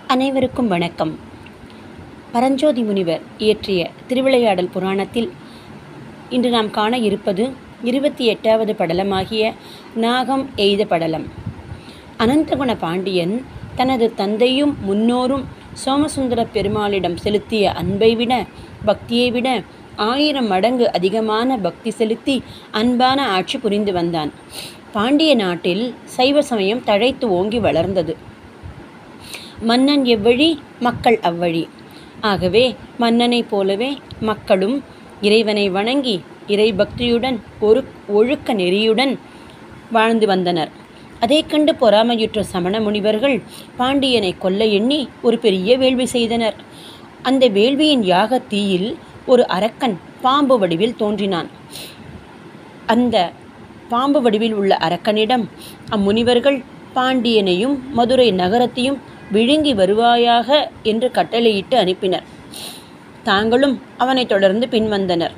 அனைவருக்கும் வணக்கம் பரஞ்சோதி முனிவர் இயற்றிய திருவிளையாடல் புராணத்தில் இன்று நாம் காண இருப்பது இருபத்தி எட்டாவது படலமாகிய நாகம் எய்த படலம் அனந்தகுண பாண்டியன் தனது தந்தையும் முன்னோரும் சோமசுந்தர பெருமாளிடம் செலுத்திய அன்பை விட பக்தியை விட ஆயிரம் மடங்கு அதிகமான பக்தி செலுத்தி அன்பான ஆட்சி புரிந்து வந்தான் பாண்டிய நாட்டில் சைவ சமயம் தழைத்து ஓங்கி வளர்ந்தது மன்னன் எவ்வழி மக்கள் அவ்வழி ஆகவே மன்னனைப் போலவே மக்களும் இறைவனை வணங்கி இறை பக்தியுடன் ஒரு ஒழுக்க நெறியுடன் வாழ்ந்து வந்தனர் அதை கண்டு பொறாமையுற்ற சமண முனிவர்கள் பாண்டியனை கொல்ல எண்ணி ஒரு பெரிய வேள்வி செய்தனர் அந்த வேள்வியின் யாக தீயில் ஒரு அரக்கன் பாம்பு வடிவில் தோன்றினான் அந்த பாம்பு வடிவில் உள்ள அரக்கனிடம் அம்முனிவர்கள் பாண்டியனையும் மதுரை நகரத்தையும் விழுங்கி வருவாயாக என்று கட்டளையிட்டு அனுப்பினர் தாங்களும் அவனைத் தொடர்ந்து பின்வந்தனர்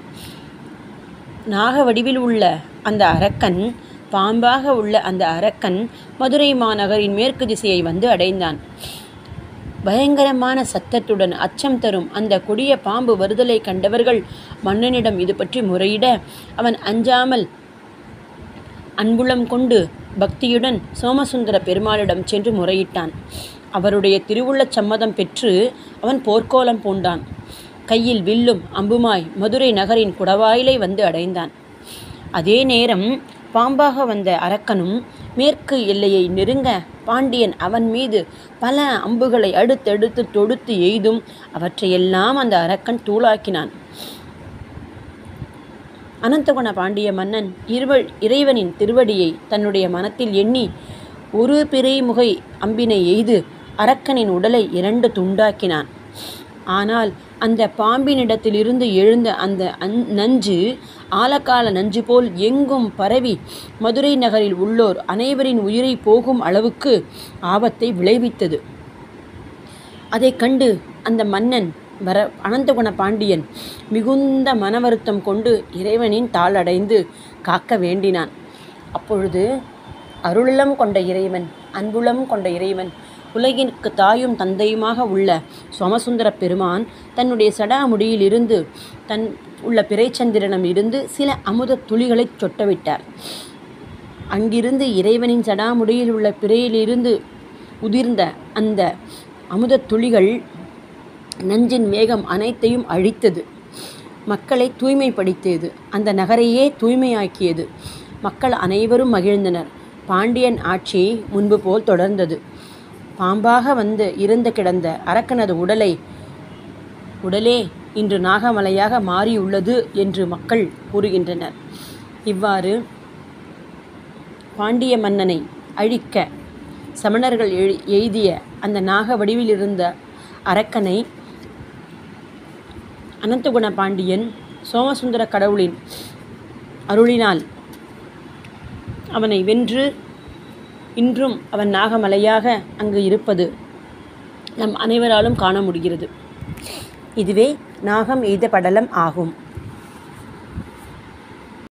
நாக வடிவில் உள்ள அந்த அரக்கன் பாம்பாக உள்ள அந்த அரக்கன் மதுரை மாநகரின் மேற்கு திசையை வந்து அடைந்தான் பயங்கரமான சத்தத்துடன் அச்சம் தரும் அந்த கொடிய பாம்பு வருதலை கண்டவர்கள் மன்னனிடம் இது பற்றி முறையிட அவன் அஞ்சாமல் அன்புள்ளம் கொண்டு பக்தியுடன் சோமசுந்தர பெருமாளிடம் சென்று முறையிட்டான் அவருடைய திருவுள்ளச் சம்மதம் பெற்று அவன் போர்க்கோலம் பூண்டான் கையில் வில்லும் அம்புமாய் மதுரை நகரின் குடவாயிலை வந்து அடைந்தான் அதே நேரம் பாம்பாக வந்த அரக்கனும் மேற்கு எல்லையை நெருங்க பாண்டியன் அவன் மீது பல அம்புகளை அடுத்தடுத்து தொடுத்து எய்தும் அவற்றையெல்லாம் அந்த அரக்கன் தூளாக்கினான் அனந்தகுண பாண்டிய மன்னன் இருவ இறைவனின் திருவடியை தன்னுடைய மனத்தில் எண்ணி ஒரு பிறைமுகை அம்பினை எய்து அரக்கனின் உடலை இரண்டு துண்டாக்கினான் ஆனால் அந்த பாம்பினிடத்திலிருந்து எழுந்த அந்த அந் நஞ்சு ஆலக்கால நஞ்சு போல் எங்கும் பரவி மதுரை நகரில் உள்ளோர் அனைவரின் உயிரை போகும் அளவுக்கு ஆபத்தை விளைவித்தது அதை கண்டு அந்த மன்னன் வர அனந்தகுண பாண்டியன் மிகுந்த மன வருத்தம் கொண்டு இறைவனின் தாளடைந்து காக்க வேண்டினான் அப்பொழுது அருளம் கொண்ட இறைவன் அன்புளம் கொண்ட இறைவன் உலகிற்கு தாயும் தந்தையுமாக உள்ள சோமசுந்தர பெருமான் தன்னுடைய சடாமுடியிலிருந்து தன் உள்ள பிறைச்சந்திரனம் இருந்து சில அமுத துளிகளை சொட்டவிட்டார் அங்கிருந்து இறைவனின் சடாமுடியில் உள்ள பிறையிலிருந்து உதிர்ந்த அந்த அமுத துளிகள் நஞ்சின் வேகம் அனைத்தையும் அழித்தது மக்களை தூய்மைப்படுத்தியது அந்த நகரையே தூய்மையாக்கியது மக்கள் அனைவரும் மகிழ்ந்தனர் பாண்டியன் ஆட்சி முன்பு போல் தொடர்ந்தது பாம்பாக வந்து இறந்து கிடந்த அரக்கனது உடலை உடலே இன்று நாகமலையாக மாறியுள்ளது என்று மக்கள் கூறுகின்றனர் இவ்வாறு பாண்டிய மன்னனை அழிக்க சமணர்கள் எழு எய்திய அந்த நாக வடிவில் இருந்த அரக்கனை அனந்தகுண பாண்டியன் சோமசுந்தர கடவுளின் அருளினால் அவனை வென்று இன்றும் அவன் நாகமலையாக அங்கு இருப்பது நம் அனைவராலும் காண முடிகிறது இதுவே நாகம் எய்த படலம் ஆகும்